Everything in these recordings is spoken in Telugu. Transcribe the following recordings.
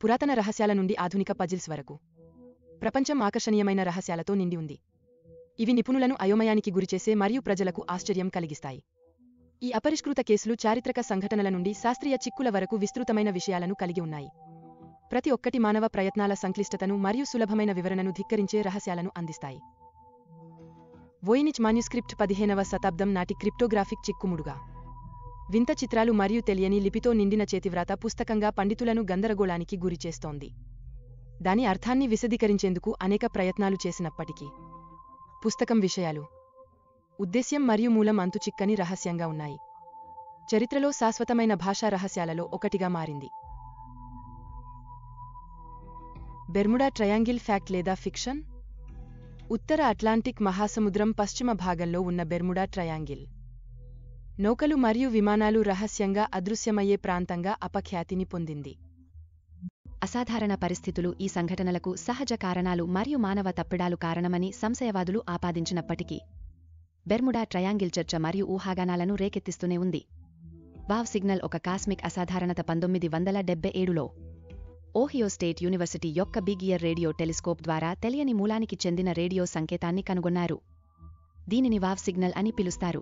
పురాతన రహస్యాల నుండి ఆధునిక పజిల్స్ వరకు ప్రపంచం ఆకర్షణీయమైన రహస్యాలతో నిండి ఉంది ఇవి నిపుణులను అయోమయానికి గురిచేసే మరియు ప్రజలకు ఆశ్చర్యం కలిగిస్తాయి ఈ అపరిష్కృత కేసులు చారిత్రక సంఘటనల నుండి శాస్త్రీయ చిక్కుల వరకు విస్తృతమైన విషయాలను కలిగి ఉన్నాయి ప్రతి ఒక్కటి మానవ ప్రయత్నాల సంక్లిష్టతను మరియు సులభమైన వివరణను ధిక్కరించే రహస్యాలను అందిస్తాయి వోయినిచ్ మాన్యుస్క్రిప్ట్ పదిహేనవ శతాబ్దం నాటి క్రిప్టోగ్రాఫిక్ చిక్కుముడుగా వింత చిత్రాలు మరియు తెలియని లిపితో నిండిన చేతివ్రాత పుస్తకంగా పండితులను గందరగోళానికి గురిచేస్తోంది దాని అర్థాన్ని విశదీకరించేందుకు అనేక ప్రయత్నాలు చేసినప్పటికీ పుస్తకం విషయాలు ఉద్దేశ్యం మరియు మూలం అంతుచిక్కని రహస్యంగా ఉన్నాయి చరిత్రలో శాశ్వతమైన భాషా రహస్యాలలో ఒకటిగా మారింది బెర్ముడా ట్రయాంగిల్ ఫ్యాక్ట్ లేదా ఫిక్షన్ ఉత్తర అట్లాంటిక్ మహాసముద్రం పశ్చిమ భాగంలో ఉన్న బెర్ముడా ట్రయాంగిల్ నౌకలు మరియు విమానాలు రహస్యంగా అదృశ్యమయ్యే ప్రాంతంగా అపఖ్యాతిని పొందింది అసాధారణ పరిస్థితులు ఈ సంఘటనలకు సహజ కారణాలు మరియు మానవ తప్పిడాలు కారణమని సంశయవాదులు ఆపాదించినప్పటికీ బెర్ముడా ట్రయాంగిల్ చర్చ మరియు ఊహాగానాలను రేకెత్తిస్తూనే ఉంది వావ్ సిగ్నల్ ఒక కాస్మిక్ అసాధారణత పంతొమ్మిది వందల డెబ్బై ఏడులో ఓహియో స్టేట్ యూనివర్సిటీ యొక్క బిగ్ ఇయర్ రేడియో టెలిస్కోప్ ద్వారా తెలియని మూలానికి చెందిన రేడియో సంకేతాన్ని కనుగొన్నారు దీనిని వావ్ సిగ్నల్ అని పిలుస్తారు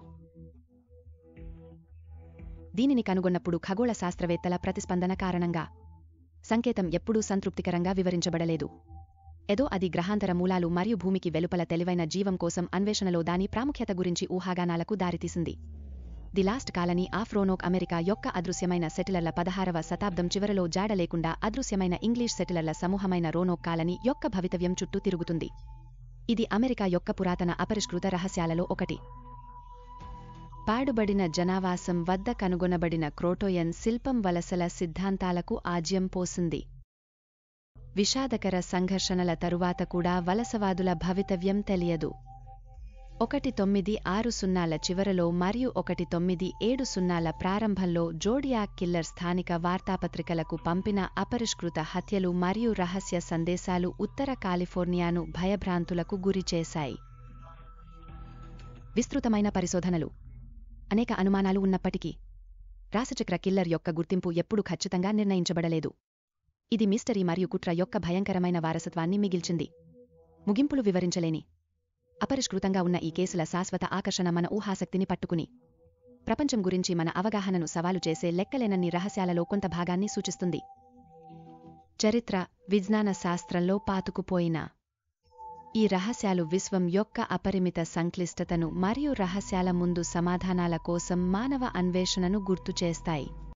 దీనిని కనుగొన్నప్పుడు ఖగోళ శాస్త్రవేత్తల ప్రతిస్పందన కారణంగా సంకేతం ఎప్పుడూ సంతృప్తికరంగా వివరించబడలేదు ఏదో అది గ్రహాంతర మూలాలు మరియు భూమికి వెలుపల తెలివైన జీవం కోసం అన్వేషణలో దాని ప్రాముఖ్యత గురించి ఊహాగానాలకు దారితీసింది the lost colony of Roanoke America యొక్క అదృశ్యమైన సెటిలర్ల పదహారవ శతాబ్దం చివరలో జాడ లేకుండా అదృశ్యమైన ఇంగ్లీష్ సెటిలర్ల సమూహమైన రోనోక్ కాలనీ యొక్క భవితవ్యం చుట్టూ తిరుగుతుంది ఇది అమెరికా యొక్క పురాతన అపరిష్కృత రహస్యాలలో ఒకటి పాడుబడిన జనావాసం వద్ద కనుగొనబడిన క్రోటోయన్ శిల్పం వలసల సిద్ధాంతాలకు ఆజ్యం పోసింది విషాదకర సంఘర్షణల తరువాత కూడా వలసవాదుల భవితవ్యం తెలియదు ఒకటి తొమ్మిది ఆరు సున్నాల చివరలో మరియు ఒకటి తొమ్మిది ఏడు సున్నాల ప్రారంభంలో జోడియాక్ కిల్లర్ స్థానిక వార్తాపత్రికలకు పంపిన అపరిష్కృత హత్యలు మరియు రహస్య సందేశాలు ఉత్తర కాలిఫోర్నియాను భయభ్రాంతులకు గురిచేశాయి విస్తృతమైన పరిశోధనలు అనేక అనుమానాలు ఉన్నప్పటికీ రాసచక్ర కిల్లర్ యొక్క గుర్తింపు ఎప్పుడూ ఖచ్చితంగా నిర్ణయించబడలేదు ఇది మిస్టరీ మరియు కుట్ర యొక్క భయంకరమైన వారసత్వాన్ని మిగిల్చింది ముగింపులు వివరించలేని అపరిష్కృతంగా ఉన్న ఈ కేసుల శాశ్వత ఆకర్షణ మన ఊహాశక్తిని పట్టుకుని ప్రపంచం గురించి మన అవగాహనను సవాలు చేసే లెక్కలేనన్ని రహస్యాలలో కొంత భాగాన్ని సూచిస్తుంది చరిత్ర విజ్ఞాన శాస్త్రంలో పాతుకుపోయిన ఈ రహస్యాలు విశ్వం యొక్క అపరిమిత సంక్లిష్టతను మరియు రహస్యాల ముందు సమాధానాల కోసం మానవ అన్వేషణను గుర్తుచేస్తాయి